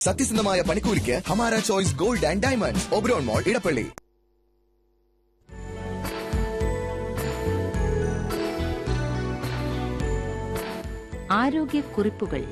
സത്യസന്ധമായ പണിക്കൂലിക്ക് Hamara choice gold and diamonds Oberon mall Edappally ആരോഗ്യക്കുറിപ്പുകൾ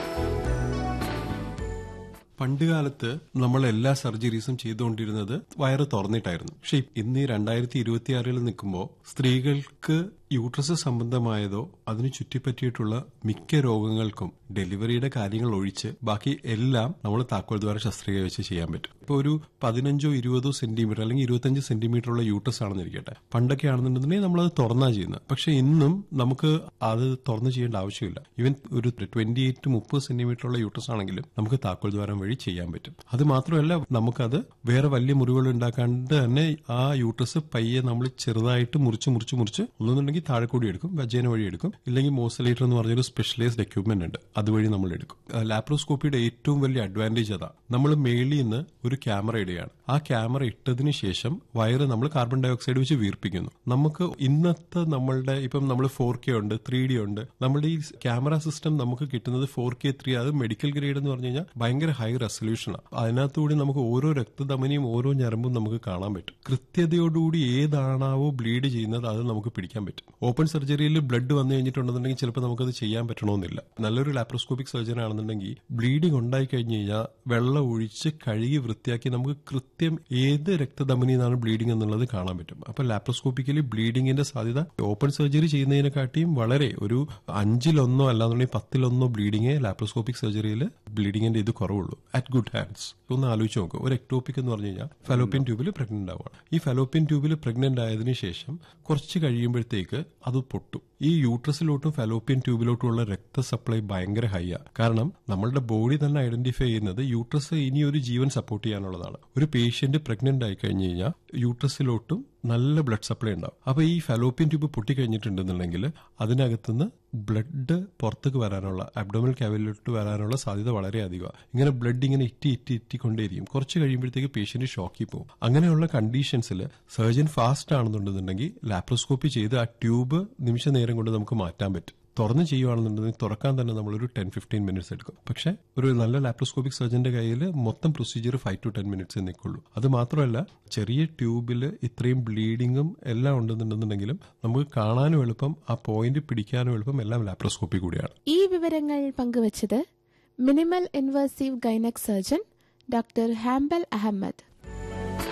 പണ്ടുകാലത്ത് നമ്മൾ എല്ലാ സർജറീസും ചെയ്തുകൊണ്ടിരുന്നത് വയറ് തുറന്നിട്ടായിരുന്നു പക്ഷെ ഇന്ന് ഈ രണ്ടായിരത്തി ഇരുപത്തിയാറിൽ നിൽക്കുമ്പോൾ സ്ത്രീകൾക്ക് യൂട്രസ് സംബന്ധമായതോ അതിന് ചുറ്റിപ്പറ്റിയിട്ടുള്ള മിക്ക രോഗങ്ങൾക്കും ഡെലിവറിയുടെ കാര്യങ്ങൾ ഒഴിച്ച് ബാക്കി എല്ലാം നമ്മൾ താക്കോൽ ദ്വാര ശസ്ത്രക്രിയ വെച്ച് ചെയ്യാൻ പറ്റും ഇപ്പൊ ഒരു പതിനഞ്ചോ ഇരുപതോ സെന്റിമീറ്റർ അല്ലെങ്കിൽ ഇരുപത്തഞ്ച് സെന്റിമീറ്റർ ഉള്ള യൂട്രസ് ആണെന്നിരിക്കട്ടെ പണ്ടൊക്കെ ആണെന്നുണ്ടെങ്കിൽ നമ്മളത് തുറന്നാ ചെയ്യുന്നത് പക്ഷെ ഇന്നും നമുക്ക് അത് തുറന്ന് ചെയ്യേണ്ട ആവശ്യമില്ല ഈവൻ ഒരു ട്വന്റി എയ്റ്റ് മുപ്പത് സെന്റിമീറ്റർ ഉള്ള യൂട്രസ് ആണെങ്കിലും നമുക്ക് താക്കോൽ ദ്വാരം വഴി ചെയ്യാൻ പറ്റും അത് മാത്രമല്ല നമുക്കത് വേറെ വലിയ മുറിവുകൾ ഉണ്ടാക്കാണ്ട് തന്നെ ആ യൂട്രസ് പയ്യെ നമ്മൾ ചെറുതായിട്ട് മുറിച്ച് മുറിച്ച് മുറിച്ച് ഒന്നുണ്ടെങ്കിൽ താഴെക്കൂടി എടുക്കും വജേന വഴി എടുക്കും ഇല്ലെങ്കിൽ മോസലേറ്റർ എന്ന് പറഞ്ഞൊരു സ്പെഷ്യലൈസ്ഡ് എക്യുപ്മെന്റ് ഉണ്ട് അതുവഴി നമ്മൾ എടുക്കും ലാപ്രോസ്കോപ്പിയുടെ ഏറ്റവും വലിയ അഡ്വാൻറ്റേജ് അതാ നമ്മൾ മേളിൽ നിന്ന് ഒരു ക്യാമറ ഇടുകയാണ് ആ ക്യാമറ ഇട്ടതിന് ശേഷം വയറ് നമ്മൾ കാർബൺ ഡൈ ഓക്സൈഡ് വെച്ച് വീർപ്പിക്കുന്നു നമുക്ക് ഇന്നത്തെ നമ്മളുടെ ഇപ്പം നമ്മൾ ഫോർ കെ ഉണ്ട് ത്രീ ഡി ഉണ്ട് നമ്മുടെ ഈ ക്യാമറ സിസ്റ്റം നമുക്ക് കിട്ടുന്നത് ഫോർ കെ ത്രീ അത് മെഡിക്കൽ ഗ്രേഡ് എന്ന് പറഞ്ഞു കഴിഞ്ഞാൽ ഭയങ്കര ഹൈ റെസൊല്യൂഷനാണ് അതിനകത്തുകൂടി നമുക്ക് ഓരോ രക്തധമനിയും ഓരോ ഞരമ്പും നമുക്ക് കാണാൻ പറ്റും കൃത്യതയോടുകൂടി ഏതാണാവോ ബ്ലീഡ് ചെയ്യുന്നത് അത് നമുക്ക് പിടിക്കാൻ പറ്റും ഓപ്പൺ സർജറിയിൽ ബ്ലഡ് വന്നു കഴിഞ്ഞിട്ടുണ്ടെന്നുണ്ടെങ്കിൽ ചിലപ്പോൾ നമുക്കത് ചെയ്യാൻ പറ്റണമെന്നില്ല നല്ലൊരു ലാപ്രോസ്കോപ്പിക് സർജൻ ആണെന്നുണ്ടെങ്കിൽ ബ്ലീഡിംഗ് ഉണ്ടായി കഴിഞ്ഞു കഴിഞ്ഞാൽ വെള്ളം ഒഴിച്ച് കഴുകി വൃത്തിയാക്കി നമുക്ക് കൃത്യം ഏത് രക്തധമനിയിൽ നിന്നാണ് ബ്ലീഡിംഗ് എന്നുള്ളത് കാണാൻ പറ്റും അപ്പൊ ലാപ്രോസ്കോപ്പിക്കലി ബ്ലീഡിംഗിന്റെ സാധ്യത ഓപ്പൺ സർജറി ചെയ്യുന്നതിനെക്കാട്ടിയും വളരെ ഒരു അഞ്ചിലൊന്നോ അല്ലാന്നുണ്ടെങ്കിൽ പത്തിലൊന്നോ ബ്ലീഡിംഗ് ലാപ്രോസ്കോപ്പിക് സർജറിയിൽ ബ്ലീഡിംഗിന്റെ ഇത് കുറവുള്ളൂ അറ്റ് ഗുഡ് ഹാൻഡ്സ് ഒന്ന് ആലോചിച്ച് നോക്കുക ഒരു എക്ടോപ്പിക് എന്ന് പറഞ്ഞു കഴിഞ്ഞാൽ ഫലോപ്പിയൻ ട്യൂബിൽ പ്രഗ്നന്റ് ആവുകയാണ് ഈ ഫലോപ്പിയൻ ട്യൂബിൽ പ്രഗ്നന്റ് ആയതിനു ശേഷം കുറച്ച് കഴിയുമ്പോഴത്തേക്ക് അത് പൊട്ടും ഈ യൂട്രസിലോട്ടും ഫലോപ്പിയൻ ട്യൂബിലോട്ടുമുള്ള രക്ത സപ്ലൈ ഭയങ്കര ഹൈ ആ കാരണം നമ്മളുടെ ബോഡി തന്നെ ഐഡന്റിഫൈ ചെയ്യുന്നത് യൂട്രസ് ഇനി ഒരു ജീവൻ സപ്പോർട്ട് ചെയ്യാനുള്ളതാണ് ഒരു പേഷ്യന്റ് പ്രഗ്നന്റ് ആയി കഴിഞ്ഞു കഴിഞ്ഞാൽ യൂട്രസിലോട്ടും നല്ല ബ്ലഡ് സപ്ലൈ ഉണ്ടാവും അപ്പൊ ഈ ഫലോപ്പിയൻ ട്യൂബ് പൊട്ടിക്കഴിഞ്ഞിട്ടുണ്ടെന്നുണ്ടെങ്കിൽ അതിനകത്തുനിന്ന് ബ്ലഡ് പുറത്തേക്ക് വരാനുള്ള അബ്ഡോമൽ ക്യാവിലോട്ട് വരാനുള്ള സാധ്യത വളരെ അധികമാണ് ഇങ്ങനെ ബ്ലഡ് ഇങ്ങനെ ഇറ്റി ഇറ്റി ഇറ്റിക്കൊണ്ടേയിരിക്കും കുറച്ച് കഴിയുമ്പോഴത്തേക്ക് പേഷ്യന്റ് ഷോക്കിൽ പോകും അങ്ങനെയുള്ള കണ്ടീഷൻസിൽ സർജൻ ഫാസ്റ്റ് ആണെന്നുണ്ടെന്നുണ്ടെങ്കിൽ ലാപ്രോസ്കോപ്പി ചെയ്ത് ആ ട്യൂബ് നിമിഷ നേരം കൊണ്ട് നമുക്ക് മാറ്റാൻ പറ്റും തുറന്ന് ചെയ്യുവാണെന്നുണ്ടെങ്കിൽ തുറക്കാൻ തന്നെ നമ്മളൊരു ടെൻ ഫിഫ്റ്റീൻ മിനിറ്റ്സ് എടുക്കും പക്ഷെ ഒരു നല്ല ലാപ്രോസ്കോപ്പിക് സർജന്റെ കയ്യിൽ മൊത്തം procedure five to ten minutes നിൽക്കുള്ളൂ അത് മാത്രമല്ല ചെറിയ ട്യൂബിൽ ഇത്രയും ബ്ലീഡിങ്ങും എല്ലാം ഉണ്ടെന്നുണ്ടെന്നുണ്ടെങ്കിലും നമുക്ക് കാണാനും എളുപ്പം ആ പോയിന്റ് പിടിക്കാനും എളുപ്പം എല്ലാം ലാപ്രോസ്കോപ്പി കൂടിയാണ് ഈ വിവരങ്ങൾ പങ്കുവച്ചത് minimal invasive gynaec surgeon doctor Hambal Ahmed